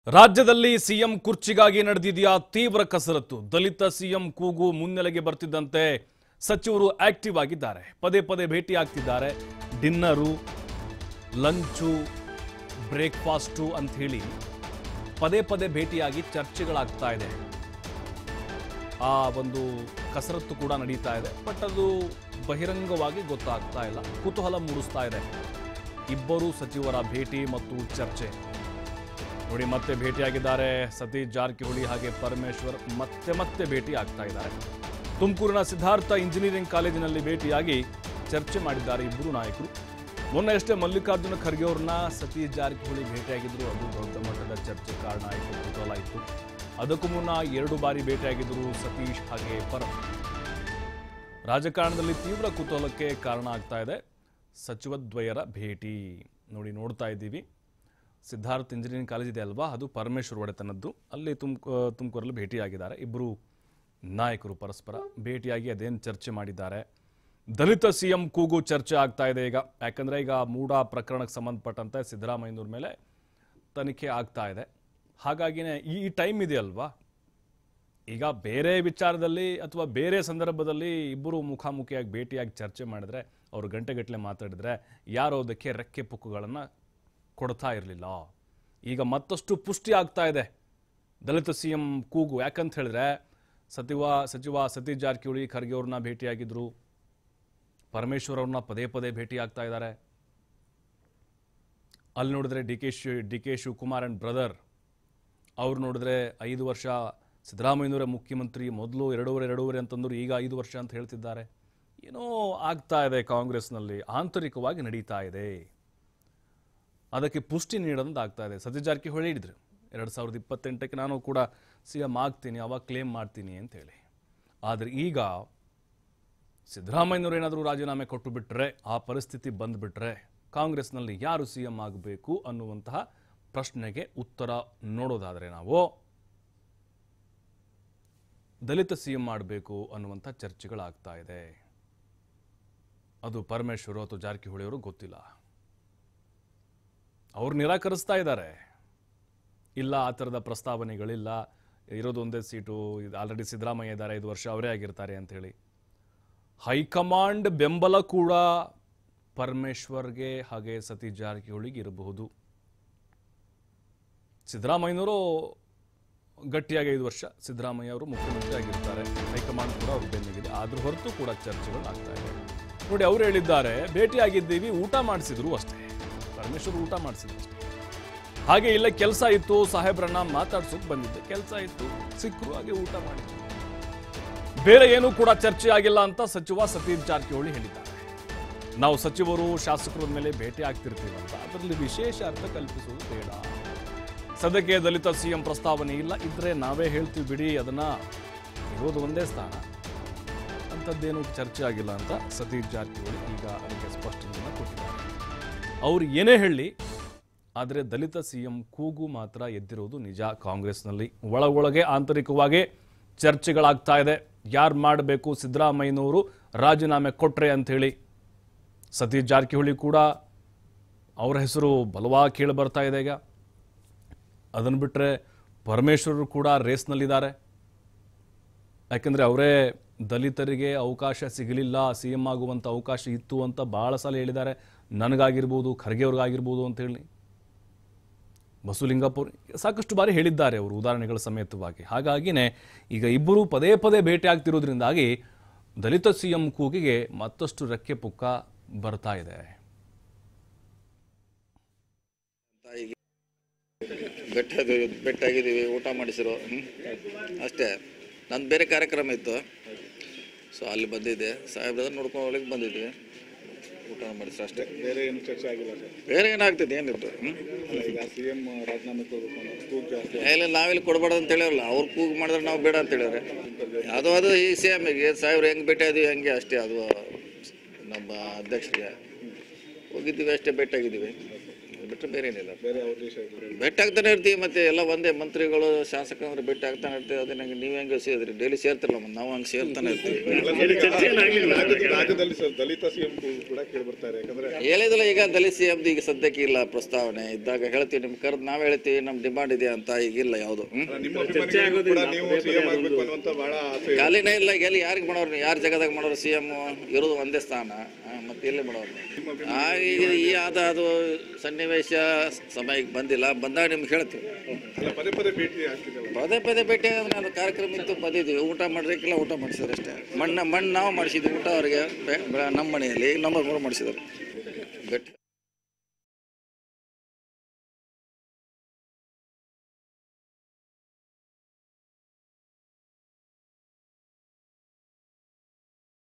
ರಾಜ್ಯದಲ್ಲಿ ಸಿಎಂ ಕುರ್ಚಿಗಾಗಿ ನಡೆದಿದೆಯಾ ತೀವ್ರ ಕಸರತ್ತು ದಲಿತ ಸಿಎಂ ಕೂಗು ಮುನ್ನೆಲೆಗೆ ಬರ್ತಿದ್ದಂತೆ ಸಚಿವರು ಆಕ್ಟಿವ್ ಆಗಿದ್ದಾರೆ ಪದೇ ಪದೇ ಭೇಟಿ ಆಗ್ತಿದ್ದಾರೆ ಡಿನ್ನರು ಲಂಚು ಬ್ರೇಕ್ಫಾಸ್ಟು ಅಂತ ಹೇಳಿ ಪದೇ ಪದೇ ಭೇಟಿಯಾಗಿ ಚರ್ಚೆಗಳಾಗ್ತಾ ಇದೆ ಆ ಒಂದು ಕಸರತ್ತು ಕೂಡ ನಡೀತಾ ಇದೆ ಬಟ್ ಅದು ಬಹಿರಂಗವಾಗಿ ಗೊತ್ತಾಗ್ತಾ ಇಲ್ಲ ಕುತೂಹಲ ಮೂಡಿಸ್ತಾ ಇದೆ ಇಬ್ಬರು ಸಚಿವರ ಭೇಟಿ ಮತ್ತು ಚರ್ಚೆ ನೋಡಿ ಮತ್ತೆ ಭೇಟಿಯಾಗಿದ್ದಾರೆ ಸತೀಶ್ ಜಾರಕಿಹೊಳಿ ಹಾಗೆ ಪರಮೇಶ್ವರ್ ಮತ್ತೆ ಮತ್ತೆ ಭೇಟಿ ಆಗ್ತಾ ಇದ್ದಾರೆ ತುಮಕೂರಿನ ಸಿದ್ಧಾರ್ಥ ಇಂಜಿನಿಯರಿಂಗ್ ಕಾಲೇಜಿನಲ್ಲಿ ಭೇಟಿಯಾಗಿ ಚರ್ಚೆ ಮಾಡಿದ್ದಾರೆ ಇಬ್ಬರು ನಾಯಕರು ಮೊನ್ನೆ ಅಷ್ಟೇ ಮಲ್ಲಿಕಾರ್ಜುನ ಖರ್ಗೆ ಅವ್ರನ್ನ ಸತೀಶ್ ಜಾರಕಿಹೊಳಿ ಭೇಟಿಯಾಗಿದ್ರು ಅದು ದೊಡ್ಡ ಮಟ್ಟದ ಚರ್ಚೆ ಕಾರಣ ಆಯಿತು ಕುತೂಹಲ ಇತ್ತು ಅದಕ್ಕೂ ಮುನ್ನ ಎರಡು ಬಾರಿ ಭೇಟಿಯಾಗಿದ್ದರು ಸತೀಶ್ ಹಾಗೆ ಪರಮ್ ರಾಜಕಾರಣದಲ್ಲಿ ತೀವ್ರ ಕುತೂಹಲಕ್ಕೆ ಕಾರಣ ಆಗ್ತಾ ಇದೆ ಸಚಿವದ್ವಯರ ಭೇಟಿ ನೋಡಿ ನೋಡ್ತಾ ಇದ್ದೀವಿ ಸಿದ್ಧಾರ್ಥ ಇಂಜಿನಿಯರಿಂಗ್ ಕಾಲೇಜ್ ಇದೆ ಅಲ್ವಾ ಅದು ಪರಮೇಶ್ವರ್ ಒಡೆತನದ್ದು ಅಲ್ಲಿ ತುಮಕ ತುಮಕೂರಲ್ಲಿ ಭೇಟಿಯಾಗಿದ್ದಾರೆ ಇಬ್ಬರು ನಾಯಕರು ಪರಸ್ಪರ ಭೇಟಿಯಾಗಿ ಅದೇನು ಚರ್ಚೆ ಮಾಡಿದ್ದಾರೆ ದಲಿತ ಸಿಎಂ ಕೂಗು ಚರ್ಚೆ ಆಗ್ತಾ ಇದೆ ಈಗ ಯಾಕಂದ್ರೆ ಈಗ ಮೂಡ ಪ್ರಕರಣಕ್ಕೆ ಸಂಬಂಧಪಟ್ಟಂತೆ ಸಿದ್ದರಾಮಯ್ಯನವ್ರ ಮೇಲೆ ತನಿಖೆ ಆಗ್ತಾ ಇದೆ ಹಾಗಾಗಿನೇ ಈ ಟೈಮ್ ಇದೆಯಲ್ವಾ ಈಗ ಬೇರೆ ವಿಚಾರದಲ್ಲಿ ಅಥವಾ ಬೇರೆ ಸಂದರ್ಭದಲ್ಲಿ ಇಬ್ಬರು ಮುಖಾಮುಖಿಯಾಗಿ ಭೇಟಿಯಾಗಿ ಚರ್ಚೆ ಮಾಡಿದ್ರೆ ಅವರು ಗಂಟೆಗಟ್ಟಲೆ ಮಾತಾಡಿದ್ರೆ ಯಾರೋ ಅದಕ್ಕೆ ರೆಕ್ಕೆ ಪುಕ್ಕುಗಳನ್ನು ಕೊಡ್ತಾ ಇರಲಿಲ್ಲ ಈಗ ಮತ್ತಷ್ಟು ಪುಷ್ಟಿ ಆಗ್ತಾ ಇದೆ ದಲಿತ ಸಿ ಎಂ ಕೂಗು ಯಾಕಂತ ಹೇಳಿದ್ರೆ ಸಚಿವ ಸಚಿವ ಸತೀಶ್ ಜಾರಕಿಹೊಳಿ ಖರ್ಗೆ ಅವ್ರನ್ನ ಭೇಟಿಯಾಗಿದ್ರು ಪರಮೇಶ್ವರ್ ಅವ್ರನ್ನ ಪದೇ ಪದೇ ಭೇಟಿ ಆಗ್ತಾ ಇದ್ದಾರೆ ಅಲ್ಲಿ ನೋಡಿದ್ರೆ D K Shiv D K Shivakumar and brother ಅವ್ರು ನೋಡಿದ್ರೆ ಐದು ವರ್ಷ ಸಿದ್ದರಾಮಯ್ಯನವರೇ ಮುಖ್ಯಮಂತ್ರಿ ಮೊದಲು ಎರಡೂವರೆ ಎರಡೂವರೆ ಅಂತಂದ್ರು ಈಗ ಐದು ವರ್ಷ ಅಂತ ಹೇಳ್ತಿದ್ದಾರೆ ಏನೋ ಆಗ್ತಾ ಇದೆ ಕಾಂಗ್ರೆಸ್ನಲ್ಲಿ ಆಂತರಿಕವಾಗಿ ನಡೀತಾ ಇದೆ ಅದಕ್ಕೆ ಪುಷ್ಟಿ ನೀಡೋದು ಆಗ್ತಾ ಇದೆ ಸತೀಶ್ ಜಾರಕಿಹೊಳಿ ಹೇಳಿದ್ರು ಎರಡು ಸಾವಿರದ ಇಪ್ಪತ್ತೆಂಟಕ್ಕೆ ನಾನು ಕೂಡ ಸಿ ಎಂ ಆಗ್ತೀನಿ ಅವಾಗ ಕ್ಲೇಮ್ ಮಾಡ್ತೀನಿ ಅಂತ ಹೇಳಿ ಆದರೆ ಈಗ ಸಿದ್ದರಾಮಯ್ಯನವರು ಏನಾದರೂ ರಾಜೀನಾಮೆ ಕೊಟ್ಟು ಬಿಟ್ರೆ ಆ ಪರಿಸ್ಥಿತಿ ಬಂದ್ಬಿಟ್ರೆ ಕಾಂಗ್ರೆಸ್ನಲ್ಲಿ ಯಾರು ಸಿ ಎಂ ಆಗಬೇಕು ಅನ್ನುವಂತಹ ಪ್ರಶ್ನೆಗೆ ಉತ್ತರ ನೋಡೋದಾದರೆ ನಾವು ದಲಿತ ಸಿ ಎಂ ಮಾಡಬೇಕು ಅನ್ನುವಂಥ ಚರ್ಚೆಗಳಾಗ್ತಾ ಇದೆ ಅದು ಪರಮೇಶ್ವರ್ ಅಥವಾ ಜಾರಕಿಹೊಳಿ ಅವರು ಗೊತ್ತಿಲ್ಲ ಅವ್ರು ನಿರಾಕರಿಸ್ತಾ ಇದ್ದಾರೆ ಇಲ್ಲ ಆ ಥರದ ಪ್ರಸ್ತಾವನೆಗಳಿಲ್ಲ ಇರೋದು ಒಂದೇ ಸೀಟು ಇದು ಆಲ್ರೆಡಿ ಸಿದ್ದರಾಮಯ್ಯ ಇದ್ದಾರೆ ಐದು ವರ್ಷ ಅವರೇ ಆಗಿರ್ತಾರೆ ಅಂಥೇಳಿ ಹೈಕಮಾಂಡ್ ಬೆಂಬಲ ಕೂಡ ಪರಮೇಶ್ವರ್ಗೆ ಹಾಗೆ ಸತೀಶ್ ಜಾರಕಿಹೊಳಿಗೆ ಇರಬಹುದು ಸಿದ್ದರಾಮಯ್ಯನವರು ಗಟ್ಟಿಯಾಗಿ ಐದು ವರ್ಷ ಸಿದ್ದರಾಮಯ್ಯ ಅವರು ಮುಖ್ಯಮಂತ್ರಿ ಆಗಿರ್ತಾರೆ ಹೈಕಮಾಂಡ್ ಕೂಡ ಅವ್ರ ಬೆನ್ನಿಗಿದೆ ಆದ್ರೂ ಹೊರತು ಕೂಡ ಚರ್ಚೆಗಳು ಆಗ್ತಾ ಇದೆ ನೋಡಿ ಅವ್ರು ಹೇಳಿದ್ದಾರೆ ಭೇಟಿಯಾಗಿದ್ದೀವಿ ಊಟ ಮಾಡಿಸಿದ್ರು ಅಷ್ಟೇ ಪರಮೇಶ್ವರ್ ಊಟ ಮಾಡಿಸಿದ್ರು ಅಷ್ಟೇ ಹಾಗೆ ಇಲ್ಲ ಕೆಲಸ ಇತ್ತು ಸಾಹೇಬ್ರನ್ನ ಮಾತಾಡ್ಸೋಕ್ ಬಂದಿದ್ದೆ ಕೆಲಸ ಇತ್ತು ಸಿಕ್ಕರು ಹಾಗೆ ಊಟ ಮಾಡಿದ್ರು ಬೇರೆ ಏನೂ ಕೂಡ ಚರ್ಚೆ ಆಗಿಲ್ಲ ಅಂತ ಸಚಿವ ಸತೀಶ್ ಜಾರಕಿಹೊಳಿ ಹೇಳಿದ್ದಾರೆ ನಾವು ಸಚಿವರು ಶಾಸಕರ ಮೇಲೆ ಭೇಟಿ ಆಗ್ತಿರ್ತೀವಂತ ಅದರಲ್ಲಿ ವಿಶೇಷ ಅರ್ಥ ಕಲ್ಪಿಸುವುದು ಬೇಡ ಸದ್ಯಕ್ಕೆ ದಲಿತ ಸಿಎಂ ಪ್ರಸ್ತಾವನೆ ಇಲ್ಲ ಇದ್ರೆ ನಾವೇ ಹೇಳ್ತೀವಿ ಬಿಡಿ ಅದನ್ನ ಇರೋದು ಒಂದೇ ಸ್ಥಾನ ಅಂಥದ್ದೇನು ಚರ್ಚೆ ಆಗಿಲ್ಲ ಅಂತ ಸತೀಶ್ ಜಾರಕಿಹೊಳಿ ಈಗ ಅದಕ್ಕೆ ಸ್ಪಷ್ಟನೆಯನ್ನು ಕೊಟ್ಟಿದ್ದಾರೆ ಅವ್ರು ಏನೇ ಹೇಳಿ ಆದರೆ ದಲಿತ ಸಿಎಂ ಕೂಗು ಮಾತ್ರ ಎದ್ದಿರೋದು ನಿಜ ಕಾಂಗ್ರೆಸ್ನಲ್ಲಿ ಒಳ ಒಳಗೆ ಆಂತರಿಕವಾಗಿ ಚರ್ಚೆಗಳಾಗ್ತಾ ಇದೆ ಯಾರು ಮಾಡಬೇಕು ಸಿದ್ದರಾಮಯ್ಯನವರು ರಾಜೀನಾಮೆ ಕೊಟ್ರೆ ಅಂಥೇಳಿ ಸತೀಶ್ ಜಾರಕಿಹೊಳಿ ಕೂಡ ಅವರ ಹೆಸರು ಬಲವಾಗಿ ಕೇಳಿ ಬರ್ತಾ ಇದೆ ಈಗ ಅದನ್ನು ಬಿಟ್ಟರೆ ಪರಮೇಶ್ವರರು ಕೂಡ ರೇಸ್ನಲ್ಲಿದ್ದಾರೆ ಯಾಕಂದರೆ ಅವರೇ ದಲಿತರಿಗೆ ಅವಕಾಶ ಸಿಗಲಿಲ್ಲ ಸಿ ಎಂ ಆಗುವಂಥ ಅವಕಾಶ ಇತ್ತು ಅಂತ ಭಾಳ ಸಲ ಹೇಳಿದ್ದಾರೆ ನನಗಾಗಿರ್ಬೋದು ಖರ್ಗೆ ಅವ್ರಿಗಾಗಿರ್ಬೋದು ಅಂತ ಹೇಳಿ ಬಸವಲಿಂಗಪ್ಪ ಅವರು ಸಾಕಷ್ಟು ಬಾರಿ ಹೇಳಿದ್ದಾರೆ ಅವರು ಉದಾಹರಣೆಗಳ ಸಮೇತವಾಗಿ ಹಾಗಾಗಿನೇ ಈಗ ಇಬ್ಬರು ಪದೇ ಪದೇ ಭೇಟಿ ಆಗ್ತಿರೋದ್ರಿಂದಾಗಿ ದಲಿತ ಸಿ ಎಂ ಕೂಗಿಗೆ ಮತ್ತಷ್ಟು ರೆಕ್ಕೆ ಪುಕ್ಕ ಬರ್ತಾ ಇದೆ ಬೆಟ್ಟದು ಬೆಟ್ಟಾಗಿದ್ದೀವಿ ಊಟ ಮಾಡಿಸಿರೋ ಹ್ಮ್? ಅಷ್ಟೇ ನಂದು ಬೇರೆ ಕಾರ್ಯಕ್ರಮ ಇತ್ತು ಸೊ ಅಲ್ಲಿ ಬಂದಿದ್ದೆ ಸಾಹೇಬ್ರ ನೋಡ್ಕೊಂಡು ಹೋಗ್ಲಿಕ್ಕೆ ಬಂದಿದ್ವಿ ಊಟ ಮಾಡಿಸ್ರು ಅಷ್ಟೇ ಬೇರೆ ಏನು ಚರ್ಚೆ ಆಗಿಲ್ಲ ಸರ್ ಬೇರೆ ಏನಾಗ್ತದೆ ಏನಿತ್ತು ಹ್ಮ್? ಅಲ್ಲ ಈಗ ಸಿ ಎಂ ರಾಜೀನಾಮೆ ಕೊಡಬೇಕು ಅನ್ನೋ ಕೂಗು ಜಾಸ್ತಿ ಇಲ್ಲ ನಾವಿಲ್ಲಿ ಕೊಡಬಾರ್ದು ಅಂತ ಹೇಳಿರಲ್ಲ ಅವ್ರು ಕೂಗು ಮಾಡಿದ್ರೆ ನಾವು ಬೇಡ ಅಂತ ಹೇಳಿದ್ರೆ ಅದು ಅದು ಈ ಸಿ ಎಮ್ಗೆ ಸಾಹೇಬ್ರು ಹೆಂಗೆ ಭೇಟಿ ಆದ್ವಿ ಹಂಗೆ ಅಷ್ಟೇ ಅದು ನಮ್ಮ ಅಧ್ಯಕ್ಷರಿಗೆ ಹೋಗಿದ್ದೀವಿ ಅಷ್ಟೇ ಭೇಟಿಯಾಗಿದ್ದೀವಿ ಬಿಟ್ಟರೆ ಬೇರೆ ಏನಿಲ್ಲ ಬೇರೆ ಯಾವ ಉದ್ದೇಶ ಇದೆ ಭೇಟಿ ಆಗ್ತಾನೆ ಇರ್ತೀವಿ ಮತ್ತೆ ಎಲ್ಲ ಒಂದೇ ಮಂತ್ರಿಗಳು ಶಾಸಕರು ಅಂದ್ರೆ ಭೇಟಿ ಆಗ್ತಾನೆ ಇರ್ತೀವಿ ಅದೇ ನಂಗೆ ನೀವು ಹೆಂಗೆ ಸೇರಿದ್ರಿ ಡೈಲಿ ಸೇರ್ತಿರಲ್ಲ ಮತ್ತೆ ನಾವು ಹಂಗೆ ಸೇರ್ತಾನೆ ಇರ್ತೀವಿ ರಾಜ್ಯದ- ರಾಜ್ಯದಲ್ಲಿ ಸರ್ ದಲಿತ ಸಿಎಂ ಕೂಡ ಕೇಳಿ ಬರ್ತಾರೆ ಯಾಕಂದ್ರೆ ಹೇಳಿದಿಲ್ಲ ಈಗ ದಲಿತ ಸಿ ಈಗ ಸದ್ಯಕ್ಕೆ ಇಲ್ಲ ಪ್ರಸ್ತಾವನೆ ಇದ್ದಾಗ ಹೇಳ್ತೀವಿ ನಿಮ್ಗೆ ಕರೆದು ನಾವು ಹೇಳ್ತೀವಿ ನಮ್ಮ ಡಿಮಾಂಡ್ ಇದೆ ಅಂತ ಈಗಿಲ್ಲ ಯಾವುದು ನಿಮ್ಮ ಅಭಿಮಾನಿಗಳು ಕೂಡ ನೀವು ಸಿಎಂ ಆಗ್ಬೇಕು ಅನ್ನುವಂತ ಬಹಳ ಆಸೆ ಇದೆ. ಖಾಲಿನೇ ಇಲ್ಲ ಈಗ ಎಲ್ಲಿ ಯಾರಿಗೆ ಮಾಡೋರು ಯಾರ ಜಾಗದಾಗ ಮಾಡೋರು ಸಿ ಎಮ್ ಇರೋದು ಒಂದೇ ಸ್ಥಾನ ಆ, ಮತ್ತೆ ಎಲ್ಲಿ ಮಾಡೋರು ಆ, ಈಗ ಈ ಆದ ಅದು ಸನ್ನಿವೇಶ ಸಮಯಕ್ಕೆ ಬಂದಿಲ್ಲ ಬಂದಾಗ ನಿಮ್ಗೆ ಹೇಳ್ತೀವಿ ಅಲ್ಲ ಪದೇ ಪದೇ ಭೇಟಿ ಆಗ್ತಿದ್ದಲ್ಲ ಪದೇ ಪದೇ ಭೇಟಿ ಆದ್ರೆ ಅದು ಕಾರ್ಯಕ್ರಮ ಇತ್ತು ಬಂದಿದ್ವಿ ಊಟ ಮಾಡ್ಲಿಕ್ಕೆಲ್ಲ ಊಟ ಮಾಡಿಸಿದ್ರು ಅಷ್ಟೇ ಮಣ್ಣು ಮಣ್ಣು ನಾವು ಮಾಡಿಸಿದ್ವಿ ಊಟ ಅವರಿಗೆ ನಮ್ಮ ಮನೆಯಲ್ಲಿ ನಮ್ಮ ಮೂರು ಮಾಡಿಸಿದ್ರು ಭೇಟಿ